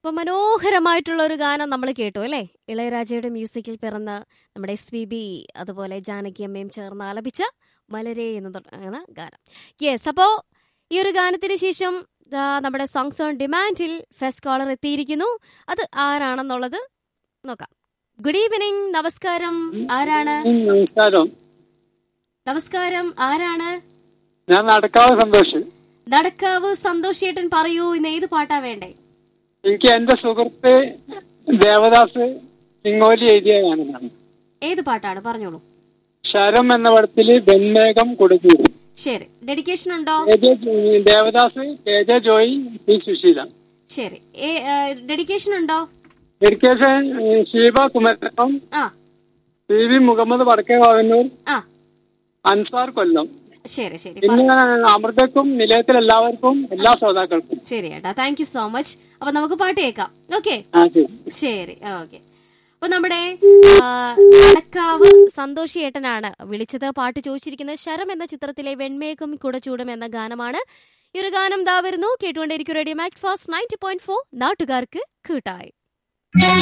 അപ്പൊ മനോഹരമായിട്ടുള്ള ഒരു ഗാനം നമ്മൾ കേട്ടു അല്ലേ ഇളയരാജയുടെ മ്യൂസിക്കിൽ പിറന്ന നമ്മുടെ എസ് പി ബി അതുപോലെ ജാനകി അമ്മയും ചേർന്ന് ആലപിച്ച മലരെ എന്ന് തുടങ്ങുന്ന ഗാനം യെസ് അപ്പോ ഈ ഒരു ഗാനത്തിന് ശേഷം ദാ നമ്മുടെ സോങ്സ് ഓൺ ഡിമാൻഡിൽ ഫസ്റ്റ് കോളർ എത്തിയിരിക്കുന്നു അത് ആരാണെന്നുള്ളത് നോക്കാം ഗുഡ് ഈവനിങ് നമസ്കാരം ആരാണ് ഉം, നമസ്കാരം നമസ്കാരം ആരാണ് ഞാൻ നടക്കാവ് സന്തോഷ് നടക്കാവ് സന്തോഷേട്ടൻ പറയൂ ഇന്ന് ഏത് പാട്ടാ വേണ്ടേ എനിക്ക് എന്റെ സുഹൃത്ത് ദേവദാസ് ചിങ്ങോലി എഴുതിയ ഗാനമാണ് ഏത് പാട്ടാണ് പറഞ്ഞോളൂ ശരം എന്ന പടത്തില് വെൺമേഘം കൊടുക്കൂടി ശരി ഡെഡിക്കേഷൻ ഉണ്ടോ കെ ജെ ജോ- Devadas K J Joy P Susheela ശരി ഡെഡിക്കേഷൻ ഉണ്ടോ ഡെഡിക്കേഷൻ ഏ, ഷീബ കുമരപ്പം ആ പി വി മുഹമ്മദ് വടക്കേ വാവന്നൂർ ആ അൻസാർ കൊല്ലം ശരി ശരി പിന്നെ അമൃതക്കും നിലയത്തിൽ എല്ലാവർക്കും എല്ലാ ശ്രോതാക്കൾക്കും ശരി ഏട്ടാ താങ്ക് യു സോ മച്ച് അപ്പൊ നമുക്ക് പാട്ട് കേൾക്കാം ഓക്കെ ആ ശരി ശരി ഓക്കെ അപ്പൊ നമ്മുടെ ആ, നടക്കാവ് സന്തോഷി ഏട്ടനാണ് വിളിച്ചത് പാട്ട് ചോദിച്ചിരിക്കുന്നത് ശരം എന്ന ചിത്രത്തിലെ വെൺമേഘം കുടച്ചൂടും എന്ന ഗാനമാണ് ഈ ഒരു ഗാനം ദാ വരുന്നു കേട്ടുകൊണ്ടേയിരിക്കും radio MACFAST ninety point four നാട്ടുകാർക്ക് കൂട്ടായി